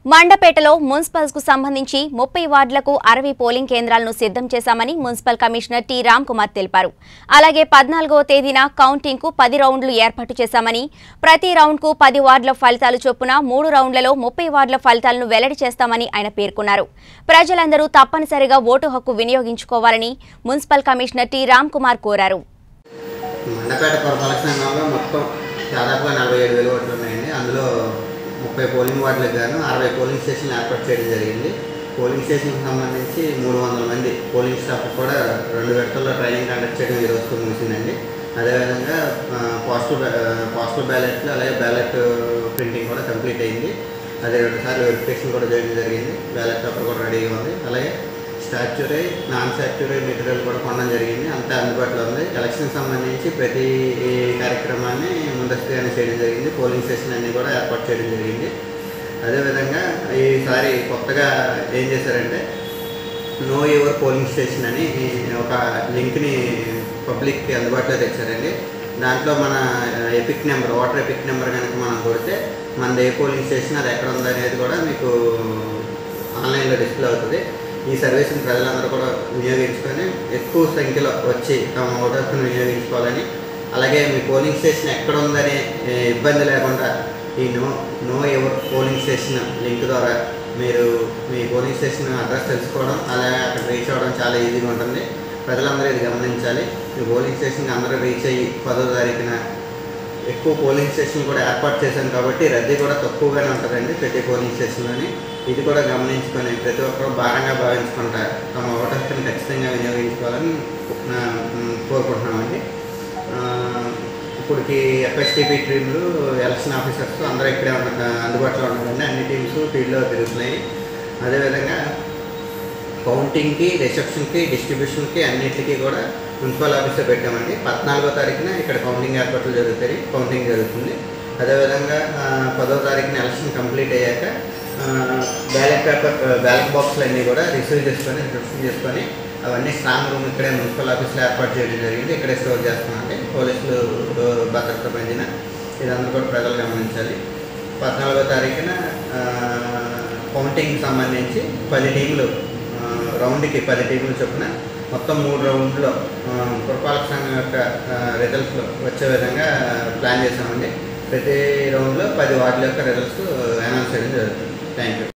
మండపేటలో municipals కు సంబంధించి ముప్పై వార్డులకు అరవై పోలింగ్ కేంద్రాలను సిద్ధం చేశామని municipal commissioner T Ram Kumar తెలిపారు అలాగే పద్నాలుగవ తేదీన కౌంటింగ్ కు పది రౌండ్లు ఏర్పాటు చేశామని ప్రతి రౌండ్ కు పది వార్డుల ఫలితాలు చొప్పున మూడు రౌండ్లలో ముప్పై వార్డుల ఫలితాలను వెల్లడి చేస్తామని ఆయన పేర్కొన్నారు ప్రజలందరూ తప్పనిసరిగా ఓటు హక్కు వినియోగించుకోవాలని municipal commissioner T Ram Kumar కోరారు మండపేట పురపాలక సంఘంలో మొత్తం దాదాపుగా నలభై ఏడు వేల ఓట్లు ఉన్నాయండి అందులో ముప్పై పోలింగ్ వార్డులకు గాను అరవై పోలింగ్ స్టేషన్లు ఏర్పాటు చేయడం జరిగింది పోలింగ్ స్టేషన్కి సంబంధించి మూడు వందల మంది పోలింగ్ స్టాఫ్ కూడా రెండు విడతల్లో ట్రైనింగ్ కండక్ట్ చేయడం ఈ రోజుతో ముగిసిందండి అదేవిధంగా పోస్టల్ పోస్టల్ బ్యాలెట్లు అలాగే బ్యాలెట్ ప్రింటింగ్ కూడా కంప్లీట్ అయింది అదే రెండుసార్లు వెరిఫికేషన్ కూడా చేయడం జరిగింది బ్యాలెట్ పేపర్ కూడా రెడీగా ఉంది అలాగే స్టాచ్యూరీ నాన్ స్టాచ్యూరీ మెటీరియల్ కూడా కొనడం జరిగింది అంతా అందుబాటులో ఉంది ఎలక్షన్ సంబంధించి ప్రతి కార్యక్రమాన్ని ముందస్తుగానే చేయడం జరిగింది పోలింగ్ స్టేషన్ అన్ని కూడా ఏర్పాటు చేయడం జరిగింది అదేవిధంగా ఈసారి కొత్తగా ఏం చేశారంటే నో యువర్ పోలింగ్ స్టేషన్ అని ఒక లింక్ని పబ్లిక్కి అందుబాటులో తెచ్చారండి దాంట్లో మన EPIC number voter EPIC number కనుక మనం కొడితే మనది ఏ పోలింగ్ స్టేషన్ అది ఎక్కడ ఉంది అనేది కూడా మీకు ఆన్లైన్లో డిస్ప్లే అవుతుంది ఈ సర్వీస్ని ప్రజలందరూ కూడా వినియోగించుకొని ఎక్కువ సంఖ్యలో వచ్చి తమ ఓటు హక్కును వినియోగించుకోవాలని అలాగే మీ పోలింగ్ స్టేషన్ ఎక్కడ ఉందనే ఏ, ఇబ్బంది లేకుండా ఈ know know your polling station link ద్వారా మీరు మీ పోలింగ్ స్టేషన్ అడ్రస్ తెలుసుకోవడం అలాగే అక్కడ రీచ్ అవ్వడం చాలా ఈజీగా ఉంటుంది ప్రజలందరూ ఇది గమనించాలి మీ పోలింగ్ స్టేషన్కి అందరూ రీచ్ అయ్యి పదో తారీఖున ఎక్కువ పోలింగ్ స్టేషన్ కూడా ఏర్పాటు చేశాం కాబట్టి రద్దీ కూడా తక్కువగానే ఉంటుందండి ప్రతి పోలింగ్ స్టేషన్లోని ఇది కూడా గమనించుకొని ప్రతి ఒక్కరూ భారంగా భావించుకుంటా తమ ఓటు హక్కుని ఖచ్చితంగా వినియోగించుకోవాలని నా- మ్, కోరుకుంటున్నామండి ఆ, ఇప్పటికి ఎఫ్ఎస్టీపీ టీంలు ఎలక్షన్ ఆఫీసర్స్ అందరూ ఇక్కడే ఉన్న అందుబాటులో ఉన్నారండి అన్ని టీమ్స్ ఫీల్డ్లో తిరుగుతున్నాయి అదేవిధంగా కౌంటింగ్కి రిసెప్షన్కి డిస్ట్రిబ్యూషన్కి అన్నిటికీ కూడా మున్సిపల్ ఆఫీస్లో పెట్టామండి పద్నాలుగో తారీఖున ఇక్కడ కౌంటింగ్ ఏర్పాట్లు జరుగుతాయి కౌంటింగ్ జరుగుతుంది అదేవిధంగా ఆ, పదో తారీఖున ఎలక్షన్ కంప్లీట్ అయ్యాక బ్యాలెట్ పేపర్ బ్యాలెట్ బాక్స్లు అన్నీ కూడా రిసీవ్ చేసుకొని రిసెప్షన్ చేసుకొని అవన్నీ స్ట్రాంగ్ రూమ్ ఇక్కడే మున్సిపల్ ఆఫీస్లో ఏర్పాటు చేయడం జరిగింది ఇక్కడే స్టోర్ చేస్తున్నామండి పోలీసులు ఆ, భద్రత పెంచిన ఇదంతా కూడా ప్రజలు గమనించాలి పద్నాలుగో తారీఖున ఆ, కౌంటింగ్ సంబంధించి పది టీంలు ఆ, రౌండ్కి పది టీంలు చొప్పున మొత్తం మూడు రౌండ్లో ఆ, పురపాలక సంఘం యొక్క రిజల్ట్స్ వచ్చే విధంగా ప్లాన్ చేసామండి ప్రతి రౌండ్లో పది వార్డుల యొక్క రిజల్ట్స్ అనౌన్స్ చేయడం జరుగుతుంది థ్యాంక్ యూ